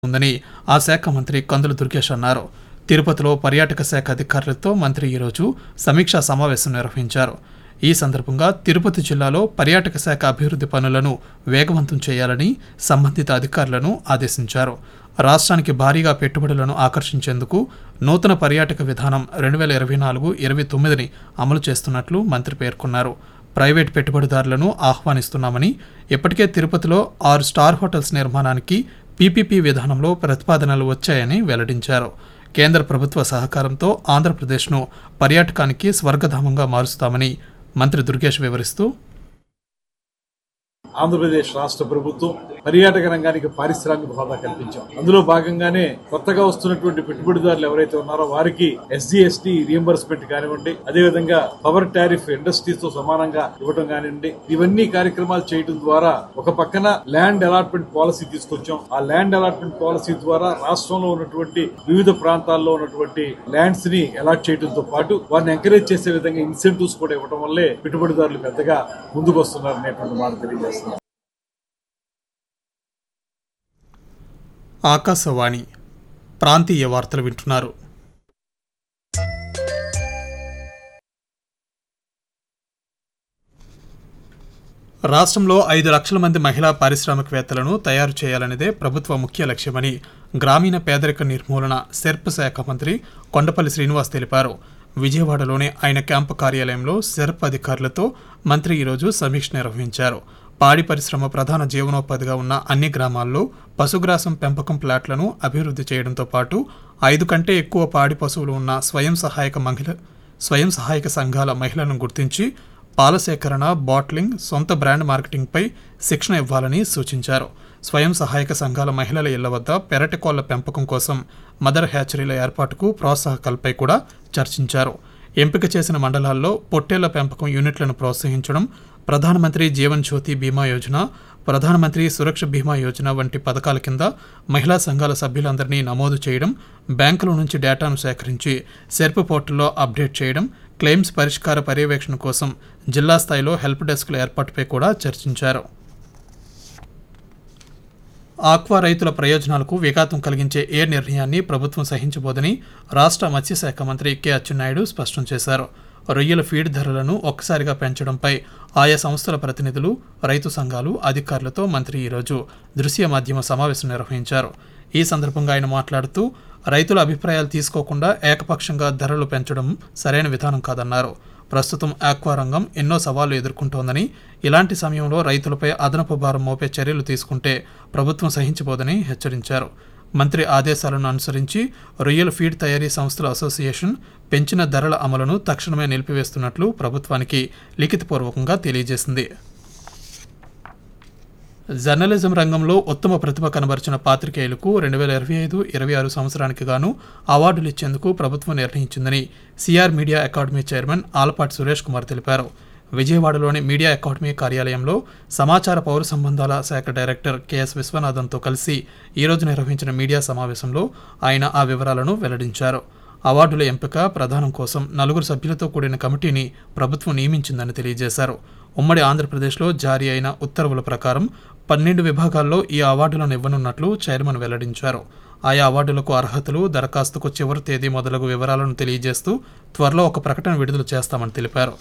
ఉందని ఆ శాఖ మంత్రి కందుల దుర్గేష్ అన్నారు తిరుపతిలో పర్యాటక శాఖ అధికారులతో మంత్రి ఈరోజు సమీక్షా సమావేశం నిర్వహించారు ఈ సందర్భంగా తిరుపతి జిల్లాలో పర్యాటక శాఖ అభివృద్ధి పనులను వేగవంతం చేయాలని సంబంధిత అధికారులను ఆదేశించారు రాష్ట్రానికి భారీగా పెట్టుబడులను ఆకర్షించేందుకు నూతన పర్యాటక విధానం రెండు వేల ఇరవై నాలుగు ఇరవై తొమ్మిదిని అమలు చేస్తున్నట్లు మంత్రి పేర్కొన్నారు ప్రైవేట్ పెట్టుబడిదారులను ఆహ్వానిస్తున్నామని ఇప్పటికే తిరుపతిలో ఆరు స్టార్ హోటల్స్ నిర్మాణానికి పీపీపీ విధానంలో ప్రతిపాదనలు వచ్చాయని వెల్లడించారు కేంద్ర ప్రభుత్వ సహకారంతో ఆంధ్రప్రదేశ్ను పర్యాటకానికి స్వర్గధామంగా మారుస్తామని మంత్రి దుర్గేష్ వివరిస్తూ ఆంధ్రప్రదేశ్ రాష్ట్ర ప్రభుత్వం పర్యాటక రంగానికి పారిశ్రామిక హోదా కల్పించాం అందులో భాగంగానే కొత్తగా వస్తున్నటువంటి పెట్టుబడిదారులు ఎవరైతే ఉన్నారో వారికి ఎస్జిఎస్టి రియంబర్స్మెంట్ కానివ్వండి అదేవిధంగా పవర్ టారిఫ్ ఇండస్ట్రీస్ తో సమానంగా ఇవ్వడం కానివ్వండి ఇవన్నీ కార్యక్రమాలు చేయడం ద్వారా ఒక పక్కన ల్యాండ్ అలాట్మెంట్ పాలసీ తీసుకొచ్చాం ఆ ల్యాండ్ అలాట్మెంట్ పాలసీ ద్వారా రాష్ట్రంలో ఉన్నటువంటి వివిధ ప్రాంతాల్లో ఉన్నటువంటి ల్యాండ్స్ ని అలాట్ చేయడంతో పాటు వారిని ఎంకరేజ్ చేసే విధంగా ఇన్సెంటివ్స్ కూడా ఇవ్వడం వల్లే పెట్టుబడిదారులు పెద్దగా ముందుకు వస్తున్నారు అనేటువంటి మాట తెలియజేస్తున్నారు ఆకాశవాణి ప్రాంతీయ వార్తలు వింటున్నారు రాష్ట్రంలో ఐదు లక్షల మంది మహిళా పారిశ్రామికవేత్తలను తయారు చేయాలనేదే ప్రభుత్వ ముఖ్య లక్ష్యమని గ్రామీణ పేదరిక నిర్మూలన సెర్ప్ శాఖ మంత్రి కొండపల్లి శ్రీనివాస్ తెలిపారు విజయవాడలోని ఆయన క్యాంపు కార్యాలయంలో సెర్ప్ అధికారులతో మంత్రి ఈరోజు సమీక్ష నిర్వహించారు పాడి పరిశ్రమ ప్రధాన జీవనోపాధిగా ఉన్న అన్ని గ్రామాల్లో పశుగ్రాసం పెంపకం ప్లాట్లను అభివృద్ధి చేయడంతో పాటు ఐదు కంటే ఎక్కువ పాడి పశువులు ఉన్న స్వయం సహాయక మహిళ స్వయం సహాయక సంఘాల మహిళలను గుర్తించి పాల సేకరణ బాట్లింగ్ సొంత బ్రాండ్ మార్కెటింగ్పై శిక్షణ ఇవ్వాలని సూచించారు స్వయం సహాయక సంఘాల మహిళల ఇళ్ల వద్ద పెరటి కోళ్ల పెంపకం కోసం మదర్ హ్యాచరీల ఏర్పాటుకు ప్రోత్సాహకాలపై కూడా చర్చించారు ఎంపిక చేసిన మండలాల్లో పొట్టేళ్ల పెంపకం యూనిట్లను ప్రోత్సహించడం ప్రధానమంత్రి జీవన్ జ్యోతి బీమా యోజన ప్రధానమంత్రి సురక్ష బీమా యోజన వంటి పథకాల కింద మహిళా సంఘాల సభ్యులందరినీ నమోదు చేయడం బ్యాంకుల నుంచి డేటాను సేకరించి సెర్ప్ పోర్టల్లో అప్డేట్ చేయడం క్లెయిమ్స్ పరిష్కార పర్యవేక్షణ కోసం జిల్లా స్థాయిలో హెల్ప్ డెస్క్ల ఏర్పాటుపై కూడా చర్చించారు ఆక్వా రైతుల ప్రయోజనాలకు విఘాతం కలిగించే ఏ నిర్ణయాన్ని ప్రభుత్వం సహించబోదని రాష్ట్ర మత్స్యశాఖ మంత్రి కె అచ్చెన్నాయుడు స్పష్టం చేశారు రొయ్యల ఫీడ్ ధరలను ఒక్కసారిగా పెంచడంపై ఆయా సంస్థల ప్రతినిధులు రైతు సంఘాలు అధికారులతో మంత్రి ఈరోజు దృశ్య మాధ్యమ సమావేశం నిర్వహించారు ఈ సందర్భంగా ఆయన మాట్లాడుతూ రైతుల అభిప్రాయాలు తీసుకోకుండా ఏకపక్షంగా ధరలు పెంచడం సరైన విధానం కాదన్నారు ప్రస్తుతం ఆక్వా రంగం ఎన్నో సవాళ్లు ఎదుర్కొంటోందని ఇలాంటి సమయంలో రైతులపై అదనపు భారం మోపే చర్యలు తీసుకుంటే ప్రభుత్వం సహించబోదని హెచ్చరించారు మంత్రి ఆదేశాలను అనుసరించి రొయ్యల ఫీడ్ తయారీ సంస్థల అసోసియేషన్ పెంచిన ధరల అమలును తక్షణమే నిలిపివేస్తున్నట్లు ప్రభుత్వానికి లిఖితపూర్వకంగా తెలియజేసింది జర్నలిజం రంగంలో ఉత్తమ ప్రతిభ కనబరిచిన పాత్రికేయులకు రెండు వేల ఇరవై ఐదు ఇరవై ఆరు సంవత్సరానికి గాను అవార్డులు ఇచ్చేందుకు ప్రభుత్వం నిర్ణయించిందని CR media academy chairman Alapati Suresh Kumar తెలిపారు విజయవాడలోని మీడియా అకాడమీ కార్యాలయంలో సమాచార పౌర సంబంధాల శాఖ డైరెక్టర్ కెఎస్ విశ్వనాథన్తో కలిసి ఈరోజు నిర్వహించిన మీడియా సమావేశంలో ఆయన ఆ వివరాలను వెల్లడించారు అవార్డుల ఎంపిక ప్రదానం కోసం నలుగురు సభ్యులతో కూడిన కమిటీని ప్రభుత్వం నియమించిందని తెలియజేశారు ఉమ్మడి ఆంధ్రప్రదేశ్లో జారీ అయిన ఉత్తర్వుల ప్రకారం పన్నెండు విభాగాల్లో ఈ అవార్డులను ఇవ్వనున్నట్లు చైర్మన్ వెల్లడించారు ఆయా అవార్డులకు అర్హతలు దరఖాస్తుకు చివరి తేదీ మొదలగు వివరాలను తెలియజేస్తూ త్వరలో ఒక ప్రకటన విడుదల చేస్తామని తెలిపారు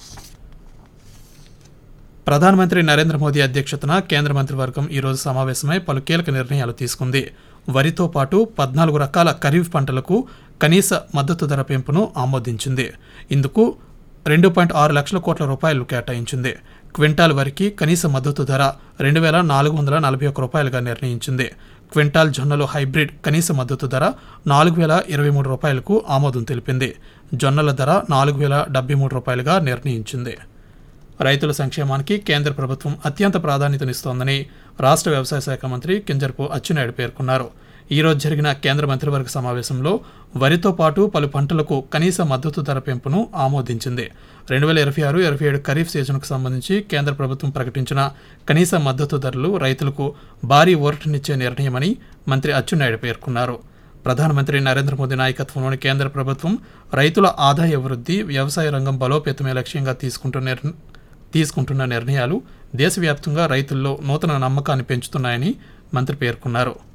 ప్రధానమంత్రి నరేంద్ర మోదీ అధ్యక్షతన కేంద్ర మంత్రివర్గం ఈరోజు సమావేశమై పలు కీలక నిర్ణయాలు తీసుకుంది వరితో పాటు పద్నాలుగు రకాల ఖరీఫ్ పంటలకు కనీస మద్దతు ధర పెంపును ఆమోదించింది ఇందుకు రెండు పాయింట్ ఆరు లక్షల కోట్ల రూపాయలు కేటాయించింది క్వింటాల్ వరికి కనీస మద్దతు ధర రెండు వేల నాలుగు వందల నలభై ఒక్క రూపాయలుగా నిర్ణయించింది క్వింటాల్ జొన్నలు హైబ్రిడ్ కనీస మద్దతు ధర నాలుగు వేల ఇరవై మూడు రూపాయలకు ఆమోదం తెలిపింది జొన్నల ధర నాలుగు వేల డెబ్బై మూడు రూపాయలుగా నిర్ణయించింది రైతుల సంక్షేమానికి కేంద్ర ప్రభుత్వం అత్యంత ప్రాధాన్యతనిస్తోందని రాష్ట్ర వ్యవసాయ శాఖ మంత్రి కింజర్పు అచ్చెన్నాయుడు పేర్కొన్నారు ఈ రోజు జరిగిన కేంద్ర మంత్రివర్గ సమావేశంలో వరితో పాటు పలు పంటలకు కనీస మద్దతు ధర పెంపును ఆమోదించింది రెండు వేల ఇరవై ఆరు ఇరవై ఏడు ఖరీఫ్ సీజన్కు సంబంధించి కేంద్ర ప్రభుత్వం ప్రకటించిన కనీస మద్దతు ధరలు రైతులకు భారీ ఊరటనిచ్చే నిర్ణయమని మంత్రి అచ్చెన్నాయుడు పేర్కొన్నారు ప్రధానమంత్రి నరేంద్ర మోదీ నాయకత్వంలోని కేంద్ర ప్రభుత్వం రైతుల ఆదాయ వృద్ధి వ్యవసాయ రంగం బలోపేతమే లక్ష్యంగా తీసుకుంటున్న నిర్ణ- తీసుకుంటున్న నిర్ణయాలు దేశవ్యాప్తంగా రైతుల్లో నూతన నమ్మకాన్ని పెంచుతున్నాయని మంత్రి పేర్కొన్నారు